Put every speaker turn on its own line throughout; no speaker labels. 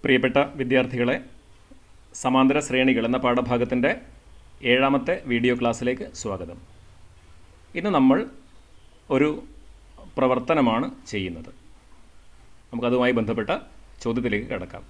പ്രിയപ്പെട്ട വിദ്യാർത്ഥികളെ സമാന്തര ശ്രേണികൾ എന്ന പാഠഭാഗത്തിൻ്റെ ഏഴാമത്തെ വീഡിയോ ക്ലാസ്സിലേക്ക് സ്വാഗതം ഇന്ന് നമ്മൾ ഒരു പ്രവർത്തനമാണ് ചെയ്യുന്നത് നമുക്കതുമായി ബന്ധപ്പെട്ട ചോദ്യത്തിലേക്ക് കടക്കാം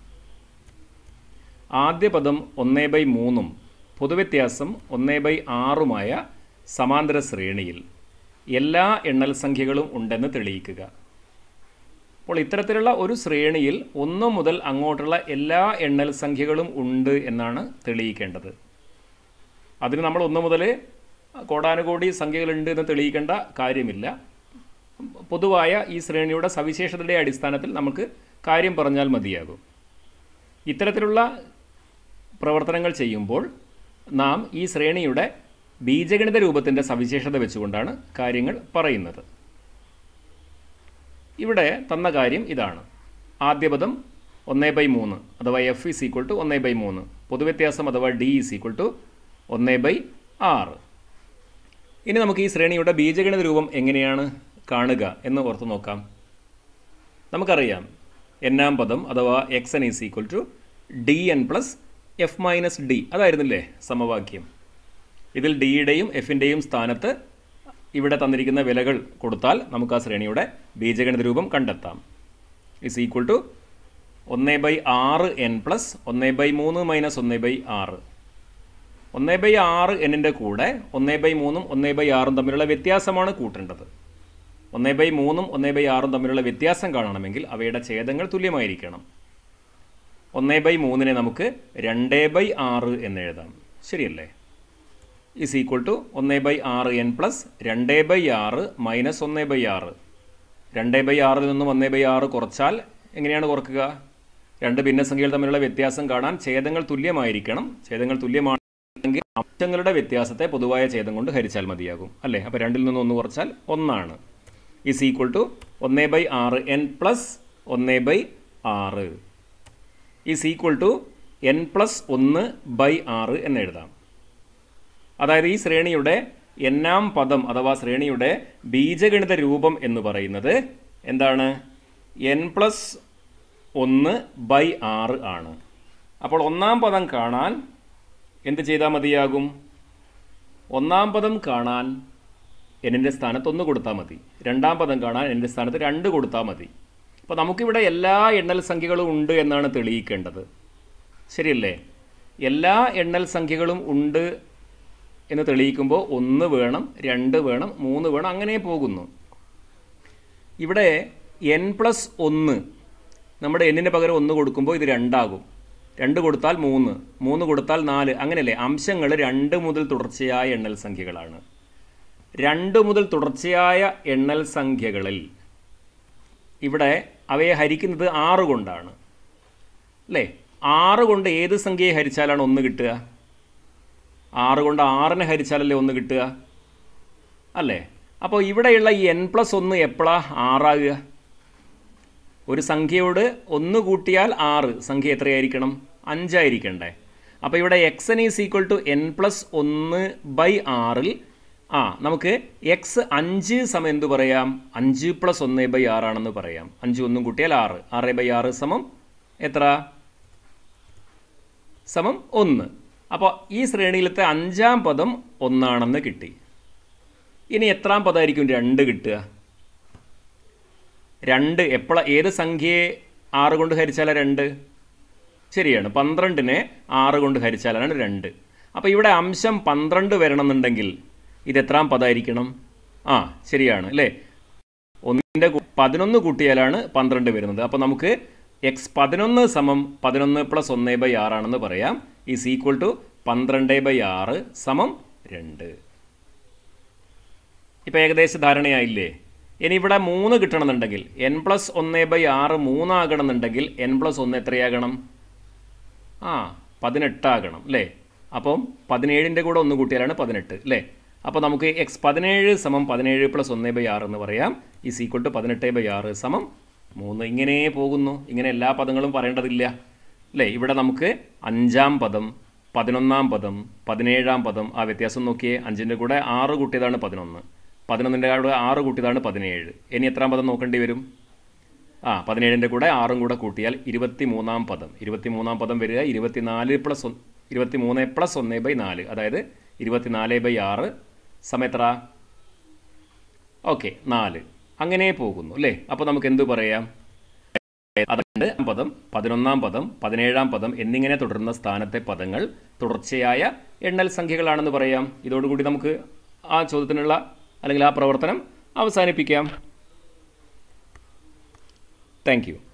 ആദ്യ പദം ഒന്നേ ബൈ മൂന്നും പൊതുവ്യത്യാസം ഒന്നേ ബൈ ആറുമായ സമാന്തര ശ്രേണിയിൽ എല്ലാ എണ്ണൽ സംഖ്യകളും ഉണ്ടെന്ന് തെളിയിക്കുക അപ്പോൾ ഇത്തരത്തിലുള്ള ഒരു ശ്രേണിയിൽ ഒന്ന് മുതൽ അങ്ങോട്ടുള്ള എല്ലാ എണ്ണൽ സംഖ്യകളും ഉണ്ട് എന്നാണ് തെളിയിക്കേണ്ടത് അതിന് നമ്മൾ ഒന്ന് മുതൽ കോടാനുകോടി സംഖ്യകളുണ്ട് എന്ന് തെളിയിക്കേണ്ട കാര്യമില്ല പൊതുവായ ഈ ശ്രേണിയുടെ സവിശേഷതയുടെ അടിസ്ഥാനത്തിൽ നമുക്ക് കാര്യം പറഞ്ഞാൽ മതിയാകും ഇത്തരത്തിലുള്ള പ്രവർത്തനങ്ങൾ ചെയ്യുമ്പോൾ നാം ഈ ശ്രേണിയുടെ ബീജഗണിത രൂപത്തിൻ്റെ സവിശേഷത വെച്ചുകൊണ്ടാണ് കാര്യങ്ങൾ പറയുന്നത് ഇവിടെ തന്ന കാര്യം ഇതാണ് ആദ്യ പദം ഒന്നേ ബൈ മൂന്ന് അഥവാ എഫ് ഇസ് ഈക്വൾ ടു ഒന്നേ ബൈ മൂന്ന് പൊതുവ്യത്യാസം അഥവാ ഡി ഇസ് ഈക്വൾ ടു ഒന്നേ ബൈ ആറ് ഇനി നമുക്ക് ഈ ശ്രേണിയുടെ ബീജഗണിത രൂപം എങ്ങനെയാണ് കാണുക എന്ന് ഓർത്ത് നോക്കാം നമുക്കറിയാം എന്നാം പദം അഥവാ X N is equal to D N plus F minus D അതായിരുന്നില്ലേ സമവാക്യം ഇതിൽ ഡിയുടെയും എഫിൻ്റെയും സ്ഥാനത്ത് ഇവിടെ തന്നിരിക്കുന്ന വിലകൾ കൊടുത്താൽ നമുക്ക് ആ ശ്രേണിയുടെ ബീജഗണിത രൂപം കണ്ടെത്താം ഇസ് ഈക്വൽ ടു ഒന്ന് ബൈ ആറ് എൻ പ്ലസ് ഒന്ന് ബൈ മൂന്ന് മൈനസ് ഒന്ന് ബൈ ആറ് ഒന്ന് ബൈ ആറ് എന്നിൻ്റെ കൂടെ ഒന്ന് ബൈ മൂന്നും ഒന്ന് ബൈ ആറും തമ്മിലുള്ള വ്യത്യാസമാണ് കൂട്ടേണ്ടത് ഒന്ന് ബൈ മൂന്നും ഒന്ന് ബൈ ആറും തമ്മിലുള്ള വ്യത്യാസം കാണണമെങ്കിൽ അവയുടെ ഛേദങ്ങൾ തുല്യമായിരിക്കണം ഒന്ന് ബൈ മൂന്നിനെ നമുക്ക് രണ്ട് ബൈ ആറ് എന്ന് എഴുതാം ശരിയല്ലേ ഇസ് ഈക്വൽ ടു ഒന്ന് ബൈ ആറ് എൻ പ്ലസ് രണ്ട് ബൈ ആറ് മൈനസ് ഒന്ന് ബൈ ആറ് രണ്ട് ബൈ ആറിൽ നിന്നും ഒന്ന് ബൈ ആറ് കുറച്ചാൽ എങ്ങനെയാണ് കുറക്കുക രണ്ട് ഭിന്നസംഖ്യകൾ തമ്മിലുള്ള വ്യത്യാസം കാണാൻ ഛേദങ്ങൾ തുല്യമായിരിക്കണം ഛേദങ്ങൾ തുല്യമാണെങ്കിൽ അംശങ്ങളുടെ വ്യത്യാസത്തെ പൊതുവായ ഛേദം കൊണ്ട് ഹരിച്ചാൽ മതിയാകും അല്ലേ അപ്പോൾ രണ്ടിൽ നിന്ന് ഒന്ന് കുറച്ചാൽ ഒന്നാണ് ഇസ് ഈക്വൽ ടു ഒന്ന് ബൈ ആറ് എൻ പ്ലസ് ഒന്ന് ബൈ ആറ് is equal to N plus ഒന്ന് ബൈ ആറ് എന്ന് എഴുതാം അതായത് ഈ ശ്രേണിയുടെ എന്നാം പദം അഥവാ ശ്രേണിയുടെ ബീജഗണിത രൂപം എന്ന് പറയുന്നത് എന്താണ് എൻ പ്ലസ് ഒന്ന് ബൈ ആറ് ആണ് അപ്പോൾ ഒന്നാം പദം കാണാൻ എന്ത് ചെയ്താൽ മതിയാകും ഒന്നാം പദം കാണാൻ എന്നിൻ്റെ സ്ഥാനത്ത് ഒന്ന് കൊടുത്താൽ മതി രണ്ടാം പദം കാണാൻ എൻ്റെ സ്ഥാനത്ത് രണ്ട് കൊടുത്താൽ മതി അപ്പോൾ നമുക്കിവിടെ എല്ലാ എണ്ണൽ സംഖ്യകളും ഉണ്ട് എന്നാണ് തെളിയിക്കേണ്ടത് ശരിയല്ലേ എല്ലാ എണ്ണൽ സംഖ്യകളും ഉണ്ട് എന്ന് തെളിയിക്കുമ്പോൾ ഒന്ന് വേണം രണ്ട് വേണം മൂന്ന് വേണം അങ്ങനെ പോകുന്നു ഇവിടെ എൻ പ്ലസ് ഒന്ന് നമ്മുടെ എന്നിന് പകരം ഒന്ന് കൊടുക്കുമ്പോൾ ഇത് രണ്ടാകും രണ്ട് കൊടുത്താൽ മൂന്ന് മൂന്ന് കൊടുത്താൽ നാല് അങ്ങനെയല്ലേ അംശങ്ങൾ രണ്ട് മുതൽ തുടർച്ചയായ എണ്ണൽ സംഖ്യകളാണ് രണ്ട് മുതൽ തുടർച്ചയായ എണ്ണൽ സംഖ്യകളിൽ ഇവിടെ അവയെ ഹരിക്കുന്നത് ആറ് കൊണ്ടാണ് അല്ലേ ആറ് കൊണ്ട് ഏത് സംഖ്യയെ ഹരിച്ചാലാണ് ഒന്ന് കിട്ടുക ആറ് കൊണ്ട് ആറിനെ ഹരിച്ചാലല്ലേ ഒന്ന് കിട്ടുക അല്ലേ അപ്പോൾ ഇവിടെയുള്ള ഈ എൻ പ്ലസ് ഒന്ന് എപ്പോഴാണ് ആറാകുക ഒരു സംഖ്യയോട് ഒന്ന് കൂട്ടിയാൽ ആറ് സംഖ്യ എത്രയായിരിക്കണം അഞ്ചായിരിക്കണ്ടേ അപ്പോൾ ഇവിടെ X N is equal to N plus ഒന്ന് ബൈ ആറിൽ ആ നമുക്ക് എക്സ് അഞ്ച് സമം എന്ത് പറയാം അഞ്ച് പ്ലസ് ഒന്ന് ബൈ ആറാണെന്ന് പറയാം അഞ്ച് ഒന്നും കൂട്ടിയാൽ ആറ് ആറ് ബൈ ആറ് സമം എത്ര സമം ഒന്ന് അപ്പോൾ ഈ ശ്രേണിയിലത്തെ അഞ്ചാം പദം ഒന്നാണെന്ന് കിട്ടി ഇനി എത്രാം പദമായിരിക്കും രണ്ട് കിട്ടുക രണ്ട് എപ്പോഴ ഏത് സംഖ്യയെ ആറ് കൊണ്ട് ഹരിച്ചാലാണ് രണ്ട് ശരിയാണ് പന്ത്രണ്ടിനെ ആറ് കൊണ്ട് ഹരിച്ചാലാണ് രണ്ട് അപ്പോൾ ഇവിടെ അംശം പന്ത്രണ്ട് വരണമെന്നുണ്ടെങ്കിൽ ഇത് എത്രാം പദമായിരിക്കണം ആ ശരിയാണ് അല്ലേ ഒന്നിൻ്റെ പതിനൊന്ന് കൂട്ടിയാലാണ് പന്ത്രണ്ട് വരുന്നത് അപ്പോൾ നമുക്ക് എക്സ് പതിനൊന്ന് സമം പതിനൊന്ന് പ്ലസ് ഒന്ന് ബൈ ആറാണെന്ന് പറയാം ഈസ് ഈക്വൽ ടു പന്ത്രണ്ട് ബൈ ആറ് സമം രണ്ട് ഇപ്പം ഏകദേശം ധാരണയായില്ലേ ഇനി ഇവിടെ മൂന്ന് കിട്ടണമെന്നുണ്ടെങ്കിൽ എൻ പ്ലസ് ഒന്ന് ബൈ ആറ് മൂന്നാകണമെന്നുണ്ടെങ്കിൽ എൻ പ്ലസ് ഒന്ന് എത്രയാകണം ആ പതിനെട്ടാകണം അല്ലേ അപ്പം പതിനേഴിൻ്റെ കൂടെ ഒന്ന് കൂട്ടിയാലാണ് പതിനെട്ട് അല്ലേ അപ്പോൾ നമുക്ക് എക്സ് പതിനേഴ് സമം പതിനേഴ് പ്ലസ് ഒന്ന് ബൈ ആറ് എന്ന് പറയാം ഈസ് ഈക്വൽ ടു പതിനെട്ട് ബൈ ആറ് സമം മൂന്ന് ഇങ്ങനെ പോകുന്നു ഇങ്ങനെ എല്ലാ പദങ്ങളും പറയേണ്ടതില്ല അല്ലേ ഇവിടെ നമുക്ക് അഞ്ചാം പദം പതിനൊന്നാം പദം പതിനേഴാം പദം ആ വ്യത്യാസം നോക്കിയേ അഞ്ചിൻ്റെ കൂടെ ആറ് കൂട്ടിയതാണ് പതിനൊന്ന് പതിനൊന്നിൻ്റെ കൂടെ ആറ് കൂട്ടിയതാണ് പതിനേഴ് ഇനി എത്രാം പദം നോക്കേണ്ടി വരും ആ പതിനേഴിൻ്റെ കൂടെ ആറും കൂടെ കൂട്ടിയാൽ ഇരുപത്തി മൂന്നാം പദം ഇരുപത്തി മൂന്നാം പദം വരിക ഇരുപത്തിനാല് പ്ലസ് ഒന്ന് ഇരുപത്തി മൂന്ന് പ്ലസ് ഒന്ന് ബൈ നാല് അതായത് ഇരുപത്തിനാല് ബൈ ആറ് സമയത്ര ഓക്കെ നാല് അങ്ങനെ പോകുന്നു അല്ലേ അപ്പോൾ നമുക്ക് എന്തു പറയാം അതുകൊണ്ട് പദം പതിനൊന്നാം പദം പതിനേഴാം പദം എന്നിങ്ങനെ തുടരുന്ന സ്ഥാനത്തെ പദങ്ങൾ തുടർച്ചയായ എണ്ണൽ സംഖ്യകളാണെന്ന് പറയാം ഇതോടുകൂടി നമുക്ക് ആ ചോദ്യത്തിനുള്ള അല്ലെങ്കിൽ ആ പ്രവർത്തനം അവസാനിപ്പിക്കാം താങ്ക് യു